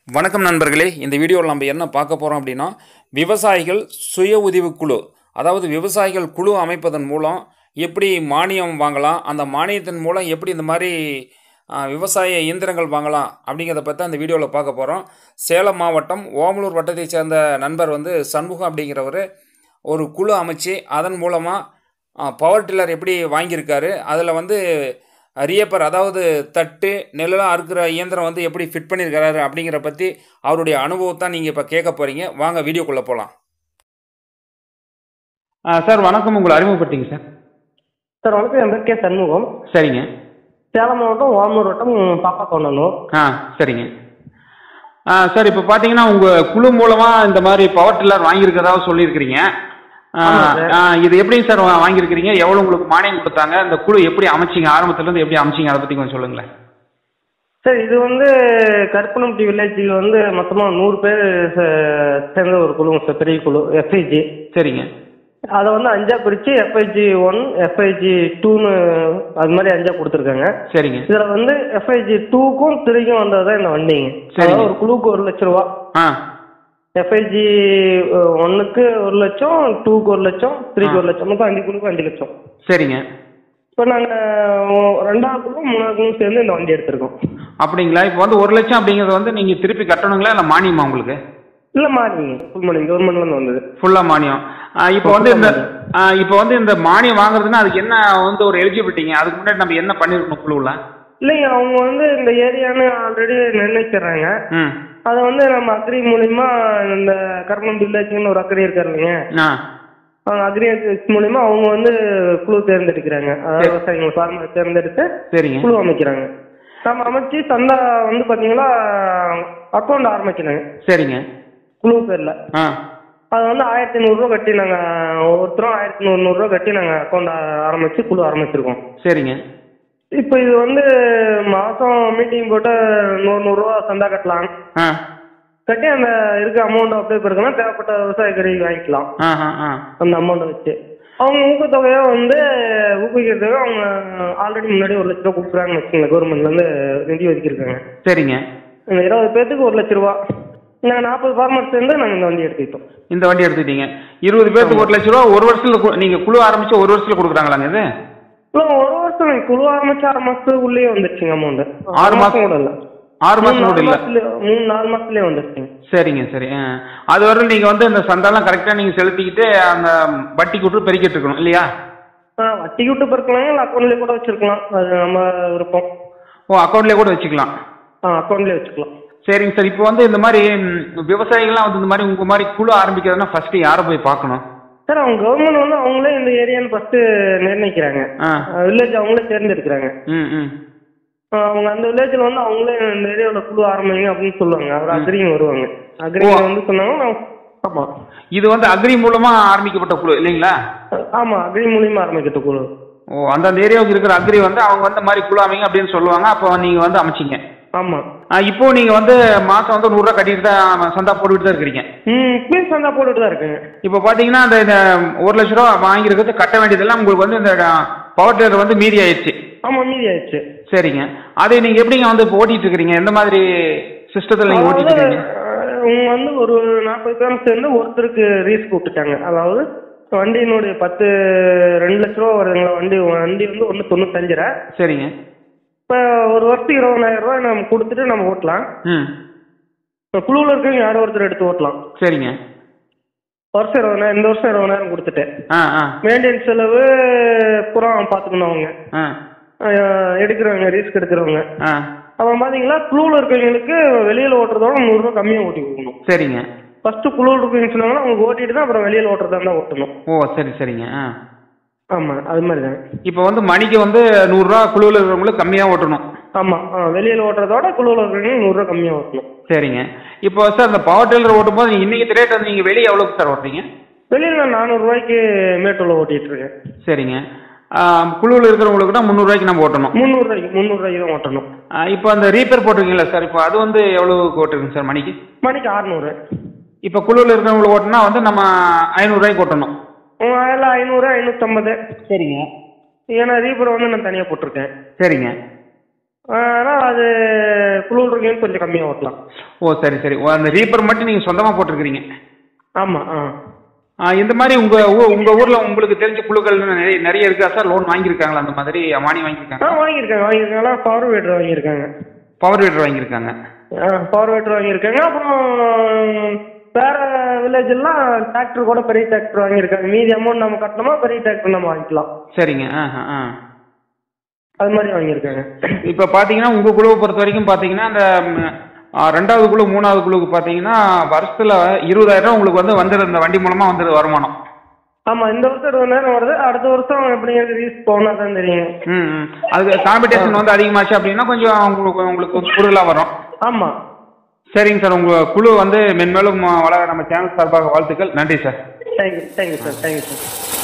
வணக்கம் நண்பர்களே இந்த வீடியோவில் நம்ம என்ன பார்க்க போகிறோம் அப்படின்னா விவசாயிகள் சுய உதவிக் குழு அதாவது விவசாயிகள் குழு அமைப்பதன் மூலம் எப்படி மானியம் வாங்கலாம் அந்த மானியத்தின் மூலம் எப்படி இந்த மாதிரி ஆ, விவசாய இயந்திரங்கள் வாங்கலாம் அப்படிங்கிறத பற்றி அந்த வீடியோவில் பார்க்க போகிறோம் சேலம் மாவட்டம் ஓமலூர் வட்டத்தைச் சேர்ந்த நண்பர் வந்து சண்முகம் அப்படிங்கிறவர் ஒரு குழு அமைச்சு அதன் மூலமாக பவர் டில்லர் எப்படி வாங்கியிருக்காரு அதில் வந்து ரியப்பர் அதாவது தட்டு நெல்லெல்லாம் அறுக்கிற இயந்திரம் வந்து எப்படி ஃபிட் பண்ணியிருக்கிறாரு அப்படிங்கிற பற்றி அவருடைய அனுபவத்தை நீங்கள் இப்போ கேட்க போகிறீங்க வாங்க வீடியோக்குள்ளே போகலாம் சார் வணக்கம் உங்களை அறிமுகப்படுத்திங்க சார் சார் வணக்கம் என் பேர் கே சண்முகம் சரிங்க சேலம் மாவட்டம் ஓமலூர் வட்டம் பாப்பா கொண்டனூர் ஆ சரிங்க ஆ சார் இப்போ பார்த்தீங்கன்னா உங்கள் குழு மூலமாக இந்த மாதிரி பவர் டில்லர் வாங்கியிருக்கிறதா சொல்லியிருக்கிறீங்க ஆ, ஆமா சார். ஆ, இது எப்படிங்க சார் வா- வாங்கியிருக்கிறீங்க எவ்வளோ உங்களுக்கு மானியம் கொடுத்தாங்க இந்த குழு எப்படி அமைச்சிங்க ஆரம்பத்துலேருந்து எப்படி அமைச்சிங்க அதை பற்றி கொஞ்சம் சொல்லுங்களேன் சார் இது வந்து கருப்பனம்பட்டி வில்லேஜில் வந்து மொத்தமாக நூறு பேர் சே- சேர்ந்த ஒரு குழுங்க சார் பெரிய குழு எஃப்ஐஜி சரிங்க அதை வந்து அஞ்சா பிரித்து எஃப்ஐஜி ஒன் எஃப்ஐஜி டூன்னு அது மாதிரி அஞ்சா கொடுத்துருக்காங்க சரிங்க இதில் வந்து எஃப்ஐஜி டூக்கும் த்ரீக்கும் வந்தது தான் இந்த வண்டிங்க சரிங்க. அதாவது ஒரு குழுவுக்கு ஒரு லட்ச ரூபா ஆ எஃப்ஐஜி ஒன்றுக்கு ஒரு லட்சம் டூக்கு ஒரு லட்சம் த்ரீக்கு ஒரு லட்சம் மொத்தம் அஞ்சு குழுக்கு அஞ்சு லட்சம் சரிங்க இப்போ நாங்கள் ரெண்டாவது குழு மூணாவது குழு சேர்ந்து இந்த வண்டி எடுத்திருக்கோம் அப்படிங்களா இப்போ வந்து ஒரு லட்சம் அப்படிங்கிறது வந்து நீங்கள் திருப்பி கட்டணுங்களா இல்லை மானியமா உங்களுக்கு இல்லை மாறிங்க ஃபுல் மணி கவர்மெண்ட்லேருந்து வந்தது ஃபுல்லாக மானியம் ஆ, இப்போ வந்து இந்த ஆ, இப்போ வந்து இந்த மானியம் வாங்குறதுன்னா அதுக்கு என்ன வந்து ஒரு எலிஜிபிலிட்டிங்க அதுக்கு முன்னாடி நம்ம என்ன பண்ணிருக்கணும் குழுவில் இல்லைங்க அவங்க வந்து இந்த ஏரியான்னு ஆல்ரெடி நிர்ணயிச்சிடுறாங்க ம் அதை வந்து நம்ம அக்ரி மூலிமா இந்த கர்மம் வில்லேஜ்னு ஒரு அக்ரி இருக்காரு இல்லைங்க ஆ அவங்க அக்ரி மூலிமா அவங்க வந்து குழு தேர்ந்தெடுக்கிறாங்க அதாவது சரி. விவசாயிகள் ஃபார்மர் தேர்ந்தெடுத்து சரிங்க குழு அமைக்கிறாங்க நம்ம அமைச்சு சந்தா வந்து பார்த்தீங்கன்னா அக்கௌண்ட் ஆரம்பிக்கிறாங்க சரிங்க குழு பேரில் ஆ அது வந்து ஆயிரத்தி நூறுரூவா கட்டி நாங்கள் ஒவ்வொருத்தரும் ஆயிரத்தி நூறு நூறுரூவா கட்டி நாங்கள் அக்கௌண்ட் ஆரம்பித்து குழு ஆரம்பிச்சிருக்கோம் சரிங்க இப்போ இது வந்து மாதம் மீட்டிங் போட்டு நூறு நூறுரூவா சந்தா கட்டலாம் ஆ கட்டி அந்த இருக்க அமௌண்ட் அப்படியே இருக்குன்னா தேவைப்பட்ட விவசாய கருவி வாங்கிக்கலாம் ஆ ஆ ஆ அந்த அமௌண்ட்டை வச்சு அவங்க ஊக்கத்தொகையை வந்து ஊக்குவிக்கிறதுக்கு அவங்க ஆல்ரெடி முன்னாடி ஒரு லட்ச ரூபா கொடுக்குறாங்கன்னு வச்சுக்கோங்க கவர்மெண்ட்லேருந்து நிதி ஒதுக்கியிருக்காங்க சரிங்க இந்த இருபது பேர்த்துக்கு ஒரு லட்ச ரூபா நாங்கள் நாற்பது ஃபார்மர்ஸ் சேர்ந்து நாங்கள் இந்த வண்டி எடுத்துக்கிட்டோம் இந்த வண்டி எடுத்துக்கிட்டீங்க இருபது பேருக்கு ஒரு லட்ச ரூபா ஒரு வருஷத்துல கு- நீங்க குழு ஆரம்பிச்சு ஒரு வருஷத்துல கொடுக்குறாங்களாங்க இது இல்லை ஒரு வருஷம் நீங்க குழு ஆரம்பிச்சு ஆறு மாசத்துக்குள்ளேயே வந்துருச்சுங்க அமௌண்ட் ஆறு மாசம் கூட இல்லை ஆறு மாசம் கூட இல்ல மூணு நாலு மாசத்துலயே வந்துருச்சுங்க சரிங்க சரி ஆ. அது வரை நீங்க வந்து இந்த சந்தாலாம் கரெக்டா நீங்க செலுத்திக்கிட்டு அந்த வட்டி கூட்டு பெருக்கிட்டு இருக்கணும் இல்லையா ஆ வட்டி விட்டு பிறக்கலாம் இல்லை அக்கௌண்ட்லேயே கூட வச்சிருக்கலாம் அது நம்ம விருப்பம் ஓ அக்கௌண்ட்லயே கூட வச்சுக்கலாம் ஆ அக்கௌண்ட்லேயே வச்சுக்கலாம் சரிங்க சார் இப்போ வந்து இந்த மாதிரி ம், விவசாயிகள்லாம் வந்து இந்த மாதிரி உங்க மாதிரி குழு ஆரம்பிக்கிறதுனா ஃபர்ஸ்ட் யாரை போய் பார்க்கணும் சார் அவங்க கவர்மெண்ட் வந்து அவங்களே இந்த ஏரியான்னு ஃபர்ஸ்ட் நிர்ணயிக்கிறாங்க ஆ வில்லேஜ் அவங்களே தேர்ந்தெடுக்கிறாங்க ம் ம் ஆ, அவங்க அந்த வில்லேஜில் வந்து அவங்களே இந்த ஏரியாவில் குழு ஆரம்பிங்க அப்படின்னு சொல்லுவாங்க அவர் அக்ரிங்க வருவாங்க அக்ரிங்க ஓ. வந்து சொன்னாங்க நான் ஆமாம் இது வந்து அக்ரி மூலமா ஆரம்பிக்கப்பட்ட குழு இல்லைங்களா ஆமாம் அக்ரி மூலியமாக ஆரம்பிக்கிறது குழு ஓ அந்தந்த ஏரியாவுக்கு இருக்கிற அக்ரி வந்து அவங்க வந்து இந்த மாதிரி குழு அமைங்க அப்படின்னு சொல்லுவாங்க அப்போ நீங்க வந்து அமைச்சிங்க ஆமாம் ஆ, இப்போ நீங்க வந்து மாசம் வந்து நூறுரூவா கட்டிட்டு தான் சந்தா போட்டுக்கிட்டு தான் இருக்கிறீங்க ம் இப்பயும் சந்தா போட்டுட்டு தான் இருக்குங்க இப்போ பார்த்தீங்கன்னா அந்த இந்த ஒரு லட்ச ரூபா வாங்கியிருக்கிறது கட்ட வேண்டியதெல்லாம் உங்களுக்கு வந்து இந்த பவர் டில்லர் வந்து மீதி ஆயிடுச்சு ஆமாம் மீதி ஆயிடுச்சு சரிங்க அதை நீங்க எப்படிங்க வந்து இப்போ ஓட்டிட்டு இருக்கிறீங்க எந்த மாதிரி சிஸ்டத்தில் நீங்க ஓட்டிட்டு அதாவது, இருக்கீங்க அஹ், இவங்க வந்து ஒரு நாற்பது பேரும் சேர்ந்து ஒருத்தருக்கு ரீஸ் கூப்பிட்டுட்டாங்க அதாவது வண்டியினுடைய பத்து ரெண்டு லட்ச ரூபா வருதுங்களா வண்டி வண்டி வந்து ஒன்று தொண்ணூத்தஞ்சுரூவா சரிங்க இப்போ ஒரு வருஷத்துக்கு இருபதாயிரம் ரூபாய் நம்ம கொடுத்துட்டு நம்ம ஓட்டலாம் ம் இப்போ குழுவில் இருக்கவங்க யாரோ ஒருத்தர் எடுத்து ஓட்டலாம் சரிங்க வருஷம் இருபதாயிரம் இந்த வருஷம் இருபதாயிரம் கொடுத்துட்டு ஆ ஆ மெயின்டெனன்ஸ் செலவு புறம் பார்த்துக்கணும் அவங்க ஆ அஹ், எடுக்கிறவங்க ரிஸ்க் எடுக்கிறவங்க ஆ அப்புறம் பார்த்தீங்களா குழுவில் இருக்கவங்களுக்கு வெளியில் ஓட்டுறதோட நூறுரூவா கம்மியாக ஓட்டி கொடுக்கணும் சரிங்க ஃபர்ஸ்ட் குழுவில் இருக்கவங்க சொன்னாங்கன்னா அவங்க ஓட்டிட்டு தான் அப்புறம் வெளியில் ஓட்டுறதா இருந்தால் ஓட்டணும் ஓ சரி சரிங்க ஆ ஆமாம் அது மாதிரி தாங்க இப்போ வந்து மணிக்கு வந்து நூறுரூவா குழுவில் இருக்கிறவங்களுக்கு கம்மியாக ஓட்டணும் ஆமாம் ஆ வெளியில் ஓட்டுறதோட குழுவில் இருக்கிறவங்க நூறுரூவா கம்மியாக ஓட்டணும் சரிங்க இப்போ சார் இந்த பவர் டில்லர் ஓட்டும் போது நீங்கள் இன்னைக்கு ரேட் வந்து நீங்கள் வெளியே எவ்வளோக்கு சார் ஓட்டுறீங்க வெளியில் நான் நானூறுரூவாய்க்கு மேட்டூரில் ஓட்டிகிட்டு இருக்கேன் சரிங்க குழுவில் இருக்கிறவங்களுக்குனா முந்நூறுரூவாய்க்கு நம்ம ஓட்டணும் முந்நூறுரூவாய்க்கு முந்நூறுரூவாய்க்கு தான் ஓட்டணும் ஆ, இப்போ அந்த ரீப்பேர் போட்டிருக்கீங்களா சார் இப்போ அது வந்து எவ்வளோக்கு ஓட்டுருங்க சார் மணிக்கு மணிக்கு அறநூறு இப்போ குழுவில் இருக்கிறவங்களுக்கு ஓட்டினா வந்து நம்ம ஐநூறுரூவாய்க்கு ஓட்டணும் அதில் ஐநூறு ஐநூற்றம்பது சரிங்க ஏன்னா ரீபர் வந்து நான் தனியாக போட்டிருக்கேன் சரிங்க ஆனால் அது குழு இருக்கேன்னு கொஞ்சம் கம்மியாக ஓட்டலாம் ஓ சரி சரி ஓ அந்த ரீப்பர் மட்டும் நீங்கள் சொந்தமாக போட்டிருக்கிறீங்க ஆமாம் ஆ ஆ, இந்த மாதிரி உங்கள் ஊ உங்கள் ஊரில் உங்களுக்கு தெரிஞ்ச குழுக்கள் நிறைய நிறைய இருக்கா சார் லோன் வாங்கியிருக்காங்களா அந்த மாதிரி மானி ஆ வாங்கியிருக்காங்க வாங்கியிருக்காங்க வாங்கியிருக்காங்க பவர் வீடர் வாங்கியிருக்காங்க பவர் வீடர் வாங்கியிருக்காங்க ஆ பவர் வீடர் வாங்கியிருக்காங்க அப்புறம் வேற வில்லேஜ் எல்லாம் டிராக்டர் கூட பெரிய டிராக்டர் வாங்கியிருக்காங்க மீதி அமௌண்ட் நம்ம கட்டணுமா பெரிய டிராக்டர் நம்ம வாங்கிக்கலாம் சரிங்க ஆ ஆ, ஆ அது மாதிரி வாங்கியிருக்காங்க இப்போ பார்த்தீங்கன்னா உங்கள் குழுவை பொறுத்த வரைக்கும் பார்த்தீங்கன்னா அந்த ம், ஆ, ரெண்டாவது குழு மூணாவது குழுவுக்கு பார்த்தீங்கன்னா வருஷத்தில் இருபதாயிரம் உங்களுக்கு வந்து வந்துடுது இந்த வண்டி மூலமாக வந்துடுது வருமானம் ஆமா இந்த வருஷம் இருபதாயிரம் வருது அடுத்த வருஷம் எப்படிங்க ரீஸ் போனா தான் தெரியும் ம் ம். அதுக்கு காம்படிஷன் வந்து அதிகமாச்சு அப்படின்னா கொஞ்சம் உங்களுக்கு உங்களுக்கு கூடுதலாக வரும் ஆமா சரிங்க சார் உங்கள் குழு வந்து மென்மேலும் வளர நம்ம சேனல் சார்பாக வாழ்த்துக்கள் நன்றி sir thank you thank you sir thank you sir